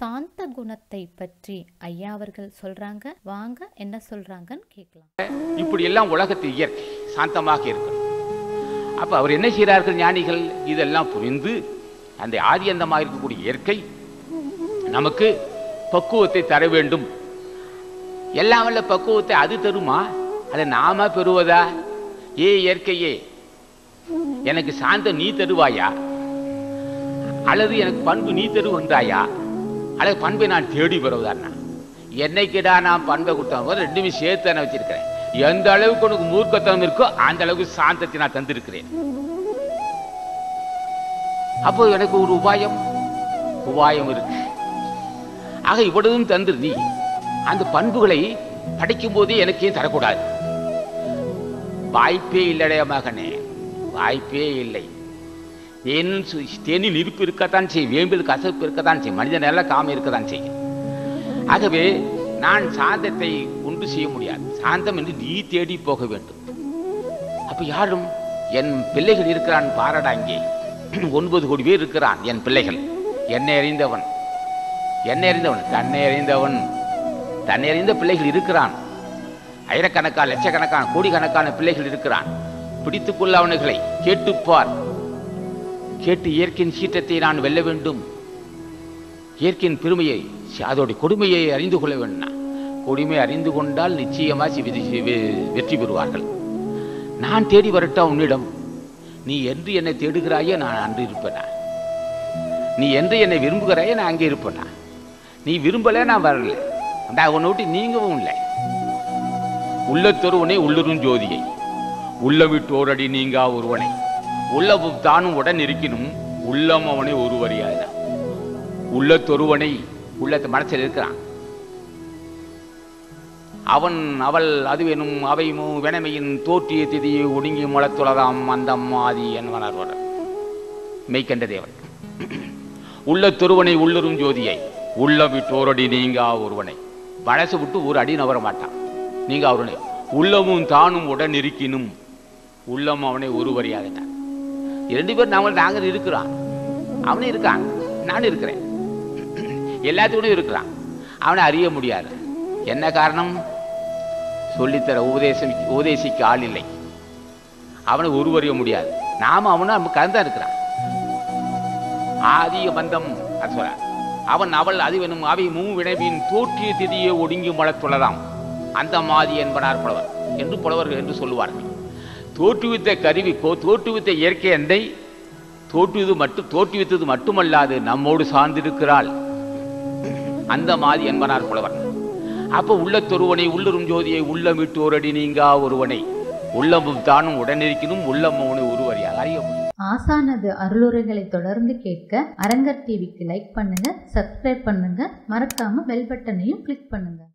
சாந்த குணத்தை பற்றி ஐயா அவர்கள் சொல்றாங்க வாங்க என்ன சொல்றாங்கன்னு கேட்கலாம் இப்படி எல்லாம் உலகத்து இயற்கை சாந்தமாக இருக்கணும் அப்ப அவர் என்ன செய்கிறார்கள் ஞானிகள் இதெல்லாம் புரிந்து அந்த ஆதி அந்தமாக இருக்கக்கூடிய இயற்கை நமக்கு பக்குவத்தை தர வேண்டும் எல்லாம் வல்ல பக்குவத்தை அது தருமா அதை நாம பெறுவதா ஏ இயற்கையே எனக்கு சாந்தம் நீ தருவாயா அல்லது எனக்கு பண்பு நீ தருவன்றாயா அல்லது பண்பை நான் தேடி பெறுவதாண்ணா என்னைக்குடா நான் பண்பை கொடுத்தவங்க ரெண்டுமே சேர்த்து தானே வச்சிருக்கிறேன் எந்த அளவுக்கு உனக்கு மூர்க்கத்தனம் இருக்கோ அந்த அளவுக்கு சாந்தத்தை நான் தந்திருக்கிறேன் அப்போ எனக்கு ஒரு உபாயம் உபாயம் இருக்கு ஆக இவ்வளவும் தந்து நீ அந்த பண்புகளை படிக்கும் போதே எனக்கு ஏன் தரக்கூடாது வாய்ப்பே இல்லடைய மகனே வாய்ப்பே இல்லை தேனில் சு- தேனில் இருப்பு இருக்கத்தான் செய்யும் வேம்பில் கசப்பு இருக்கத்தான் செய்யும் மனிதன் எல்லாம் காமம் இருக்கத்தான் செய்யும் ஆகவே நான் சாந்தத்தை உண்டு செய்ய முடியாது சாந்தம் என்று நீ தேடி போக வேண்டும் அப்ப யாரும் என் பிள்ளைகள் இருக்கிறான் பாரடா இங்கே ஒன்பது கோடி பேர் இருக்கிறான் என் பிள்ளைகள் என்னை அறிந்தவன் என்னை அறிந்தவன் தன்னை அறிந்தவன் தன்னை அறிந்த பிள்ளைகள் இருக்கிறான் ஆயிரக்கணக்கான லட்சக்கணக்கான கோடிக்கணக்கான பிள்ளைகள் இருக்கிறான் பிடித்துக்கொள்ள அவனுகளை கேட்டுப்பார் கேட்டு இயற்கையின் சீற்றத்தை நான் வெல்ல வேண்டும் இயற்கையின் பெருமையை அதோடைய கொடுமையை அறிந்து கொள்ள வேண்டும் கொடுமை அறிந்து கொண்டால் நிச்சயமா சி- வெற்றி வெ- வெற்றி பெறுவார்கள் நான் தேடி வரட்டா உன்னிடம் நீ என்று என்னை தேடுகிறாயோ நான் அன்று இருப்பேனா நீ என்று என்னை விரும்புகிறாயோ நான் அங்கே இருப்பேனா நீ விரும்பல நான் வரல நான் உன்னை விட்டு நீங்கவும் இல்லை உள்ளத்தொருவனை உள்ளுறும் ஜோதியை உள்ள விட்டு ஓரடி நீங்கா ஒருவனை உள்ளவும் தானும் உடன் இருக்கணும் உள்ளம் அவனை ஒருவரியாத உள்ளத்தொருவனை உள்ளத்து மனசில் இருக்கிறான் அவன் அவள் அதுவெனும் அவையும் வெனமையின் தோற்றிய திதியை ஒடுங்கி முளத்துளதாம் அந்தம் ஆதி என்பனர் மெய்கண்ட தேவன் உள்ளத்தொருவனை உள்ளுறும் ஜோதியை உள்ள விட்டோரடி நீங்கா ஒருவனை மனசு விட்டு ஒரு அடி நவர மாட்டான் நீங்க அவருனை உள்ளமும் தானும் உடன் இருக்கினும் உள்ளம் அவனை ஒருவரியாகட்டான் இரண்டு பேர் நாங்கள் நாங்கள் இருக்கிறோம் அவனும் இருக்கான் நானும் இருக்கிறேன் எல்லாத்துக்கூடயும் இருக்கிறான் அவனை அறிய முடியாது என்ன காரணம் சொல்லித்தர உபதேசம் உபதேசிக்க ஆள் இல்லை அவனை ஒருவறிய முடியாது நாம அவனும் நம்ம கலந்தான் இருக்கிறான் ஆதிய பந்தம் அது சொல்ற அவன் அவள் அதுவெனும் அவை மூ வினைவின் தோற்றிய திதியை ஒடுங்கி முளத்துள்ளதாம் அந்த மாதி என்பனார் புலவர் என்று புலவர்கள் என்று சொல்லுவார்கள் தோற்றுவித்த கருவி கோ தோற்றுவித்த இயற்கை அண்டை தோற்றுவது மட்டும் தோற்றுவித்தது மட்டுமல்லாது நம்மோடு சார்ந்திருக்கிறாள் அந்த மாதி என்பனார் புலவர் அப்ப உள்ளத்தொருவனை உள்ளுறும் ஜோதியை உள்ளம் விட்டு ஓரடி நீங்கா ஒருவனை உள்ளமும் தானும் உடனிருக்கணும் உள்ளம் அவனை ஒருவரையாக அறிய முடியும் ஆசானது அருளுரைகளை தொடர்ந்து கேட்க அரங்கர் டிவிக்கு லைக் பண்ணுங்க சப்ஸ்கிரைப் பண்ணுங்க மறக்காம பெல் பட்டனையும் கிளிக் பண்ணுங்க